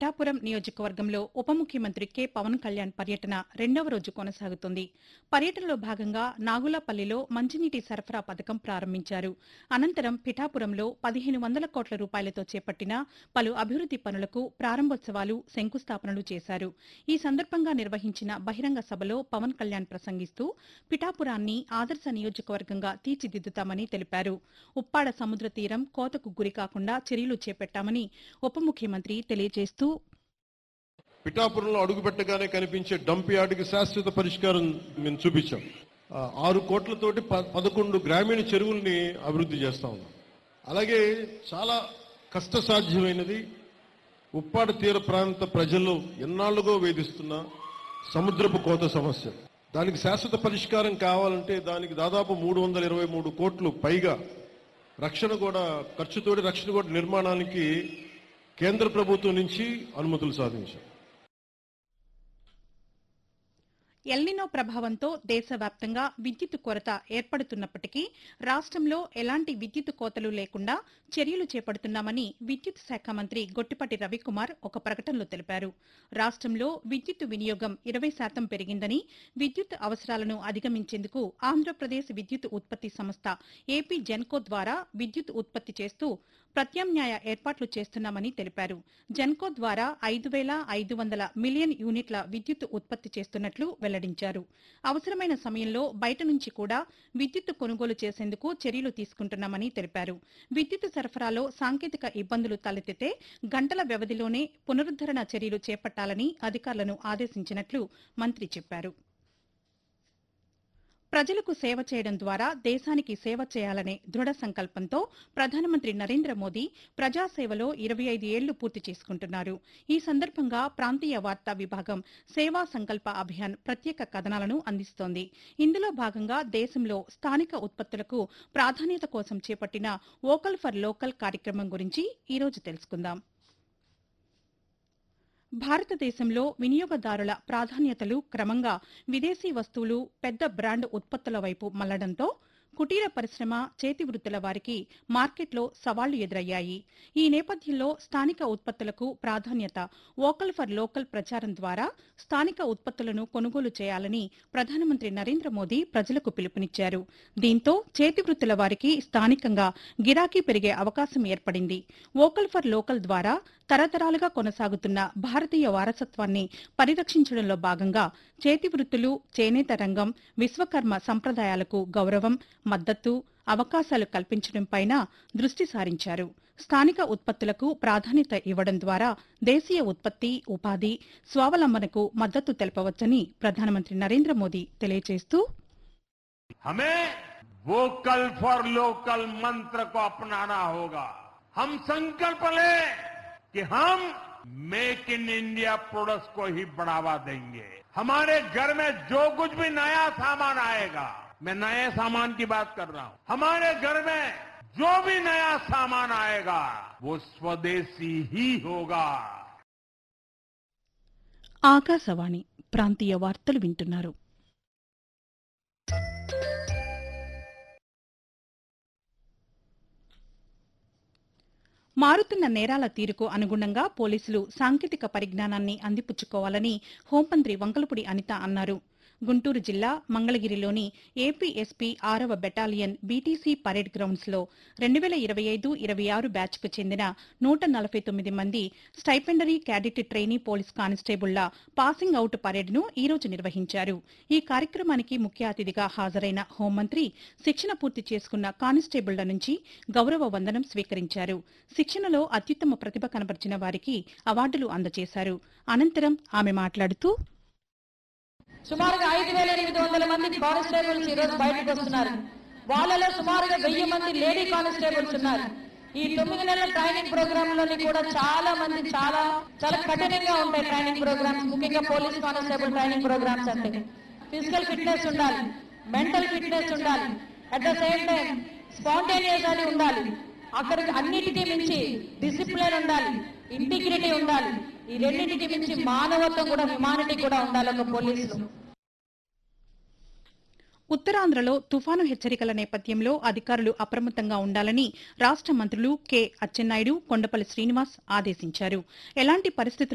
పిఠాపురం నియోజకవర్గంలో ఉప ముఖ్యమంత్రి కె పవన్ కళ్యాణ్ పర్యటన రెండవ రోజు కొనసాగుతుంది పర్యటనలో భాగంగా నాగులపల్లిలో మంచినీటి సరఫరా పథకం ప్రారంభించారు అనంతరం పిఠాపురంలో పదిహేను వందల కోట్ల రూపాయలతో చేపట్టిన పలు అభివృద్ది పనులకు ప్రారంభోత్సవాలు శంకుస్థాపనలు చేశారు ఈ సందర్భంగా నిర్వహించిన బహిరంగ సభలో పవన్ కళ్యాణ్ ప్రసంగిస్తూ పిఠాపురాన్ని ఆదర్శ నియోజకవర్గంగా తీర్చిదిద్దుతామని తెలిపారు ఉప్పాడ సముద్ర తీరం కోతకు గురి కాకుండా చర్యలు చేపట్టామని ఉప ముఖ్యమంత్రి తెలియజేస్తూ పిఠాపురంలో అడుగు పెట్టగానే కనిపించే డంప్ యార్డుకి శాశ్వత పరిష్కారం మేము చూపించాం ఆ, ఆరు కోట్లతోటి ప- పదకొండు గ్రామీణ చెరువుల్ని అభివృద్ధి చేస్తా ఉన్నాం అలాగే చాలా కష్టసాధ్యమైనది ఉప్పాడ తీర ప్రాంత ప్రజలు ఎన్నాళ్లుగో వేధిస్తున్న సముద్రపు కోత సమస్య దానికి శాశ్వత పరిష్కారం కావాలంటే దానికి దాదాపు మూడు వందల ఇరవై మూడు కోట్లు పైగా రక్షణ కూడా ఖర్చుతోటి రక్షణ కూడా నిర్మాణానికి కేంద్ర ప్రభుత్వం నుంచి అనుమతులు సాధించాం ఎల్నినో ప్రభావంతో దేశవ్యాప్తంగా విద్యుత్ కొరత ఏర్పడుతున్నప్పటికీ రాష్ట్రంలో ఎలాంటి విద్యుత్ కోతలు లేకుండా చర్యలు చేపడుతున్నామని విద్యుత్ శాఖ మంత్రి గొట్టిపాటి రవికుమార్ ఒక ప్రకటనలో తెలిపారు రాష్ట్రంలో విద్యుత్ వినియోగం ఇరవై శాతం పెరిగిందని విద్యుత్ అవసరాలను అధిగమించేందుకు ఆంధ్రప్రదేశ్ విద్యుత్ ఉత్పత్తి సంస్థ ఏపీ జెన్కో ద్వారా విద్యుత్ ఉత్పత్తి చేస్తూ ప్రత్యామ్నాయ ఏర్పాట్లు చేస్తున్నామని తెలిపారు జెన్కో ద్వారా ఐదు వేల ఐదు వందల మిలియన్ యూనిట్ల విద్యుత్ ఉత్పత్తి చేస్తున్నట్లు వెల్లడించారు అవసరమైన సమయంలో బయట నుంచి కూడా విద్యుత్ కొనుగోలు చేసేందుకు చర్యలు తీసుకుంటున్నామని తెలిపారు విద్యుత్ సరఫరాలో సాంకేతిక ఇబ్బందులు తలెత్తితే గంటల వ్యవధిలోనే పునరుద్దరణ చర్యలు చేపట్టాలని అధికారులను ఆదేశించినట్లు మంత్రి చెప్పారు ప్రజలకు సేవ చేయడం ద్వారా దేశానికి సేవ చేయాలనే దృఢ సంకల్పంతో ప్రధానమంత్రి నరేంద్ర మోదీ ప్రజాసేవలో ఇరవై ఐదు ఏళ్లు పూర్తి చేసుకుంటున్నారు ఈ సందర్భంగా ప్రాంతీయ వార్తా విభాగం సేవా సంకల్ప అభియాన్ ప్రత్యేక కథనాలను అందిస్తోంది ఇందులో భాగంగా దేశంలో స్థానిక ఉత్పత్తులకు ప్రాధాన్యత కోసం చేపట్టిన వోకల్ ఫర్ లోకల్ కార్యక్రమం గురించి ఈ రోజు తెలుసుకుందాం భారతదేశంలో వినియోగదారుల ప్రాధాన్యతలు క్రమంగా విదేశీ వస్తువులు పెద్ద బ్రాండ్ ఉత్పత్తుల వైపు మళ్లడంతో కుటీర పరిశ్రమ చేతి వృత్తుల వారికి మార్కెట్లో సవాళ్లు ఎదురయ్యాయి ఈ నేపథ్యంలో స్థానిక ఉత్పత్తులకు ప్రాధాన్యత వోకల్ ఫర్ లోకల్ ప్రచారం ద్వారా స్థానిక ఉత్పత్తులను కొనుగోలు చేయాలని ప్రధానమంత్రి నరేంద్ర మోదీ ప్రజలకు పిలుపునిచ్చారు దీంతో చేతి వృత్తుల వారికి స్థానికంగా గిరాకీ పెరిగే అవకాశం ఏర్పడింది వోకల్ ఫర్ లోకల్ ద్వారా తరతరాలుగా కొనసాగుతున్న భారతీయ వారసత్వాన్ని పరిరక్షించడంలో భాగంగా చేతి వృత్తులు చేనేత రంగం విశ్వకర్మ సంప్రదాయాలకు గౌరవం మద్దతు అవకాశాలు కల్పించడంపైన దృష్టి సారించారు స్థానిక ఉత్పత్తులకు ప్రాధాన్యత ఇవ్వడం ద్వారా దేశీయ ఉత్పత్తి ఉపాధి స్వావలంబనకు మద్దతు తెలపవచ్చని ప్రధానమంత్రి నరేంద్ర మోదీ తెలియజేస్తూ हमें वोकल फॉर लोकल मंत्र को अपनाना होगा हम संकल्प लें कि हम मेक इन इंडिया प्रोडक्ट्स को ही बढ़ावा देंगे हमारे घर में जो कुछ भी नया सामान आएगा मैं नए सामान की बात कर रहा हूं हमारे घर में जो भी नया सामान आएगा वो स्वदेशी ही होगा ఆకాశవాణి ప్రాంతీయ వార్తలు వింటున్నారు మారుతున్న నేరాల తీరుకు అనుగుణంగా పోలీసులు సాంకేతిక పరిజ్ఞానాన్ని అందిపుచ్చుకోవాలని హోంమంత్రి వంకలపూడి అనిత అన్నారు గుంటూరు జిల్లా మంగళగిరిలోని ఏపీ ఎస్పీ ఆరవ బెటాలియన్ బీటీసీ పరేడ్ గ్రౌండ్స్ లో రెండు వేల ఇరవై ఐదు ఇరవై ఆరు బ్యాచ్ కు చెందిన నూట నలభై తొమ్మిది మంది స్టైపెండరీ క్యాడెట్ ట్రైనీ పోలీస్ కానిస్టేబుళ్ల పాసింగ్ అవుట్ పరేడ్ ను ఈ రోజు నిర్వహించారు ఈ కార్యక్రమానికి ముఖ్య అతిథిగా హాజరైన హోంమంత్రి శిక్షణ పూర్తి చేసుకున్న కానిస్టేబుళ్ల నుంచి గౌరవ వందనం స్వీకరించారు శిక్షణలో అత్యుత్తమ ప్రతిభ కనబర్చిన వారికి అవార్డులు అందజేశారు అనంతరం ఆమె మాట్లాడుతూ సుమారుగా ఐదు వేల ఎనిమిది వందల మంది కానిస్టేబుల్స్ ఈ రోజు బయటకు వస్తున్నారు వాళ్ళలో సుమారుగా వెయ్యి మంది లేడీ కానిస్టేబుల్స్ ఉన్నారు ఈ తొమ్మిది నెలల ట్రైనింగ్ ప్రోగ్రామ్ లోని కూడా చాలా మంది చాలా చాలా కఠినంగా ఉంటాయి ట్రైనింగ్ ప్రోగ్రామ్స్ ముఖ్యంగా పోలీస్ కానిస్టేబుల్ ట్రైనింగ్ ప్రోగ్రామ్స్ అంటే ఫిజికల్ ఫిట్నెస్ ఉండాలి మెంటల్ ఫిట్నెస్ ఉండాలి at the same time spontaneous అని ఉండాలి అక్కడికి అన్నిటికీ మించి డిసిప్లిన్ ఉండాలి ఇంటిగ్రిటీ ఉండాలి ఈ రెండింటికి మించి మానవత్వం కూడా హ్యుమానిటీ కూడా ఉండాలి ఒక పోలీసులు ఉత్తరాంధ్రలో తుఫాను హెచ్చరికల నేపథ్యంలో అధికారులు అప్రమత్తంగా ఉండాలని రాష్ట మంత్రులు కె అచ్చెన్నాయుడు కొండపల్లి శ్రీనివాస్ ఆదేశించారు ఎలాంటి పరిస్థితులు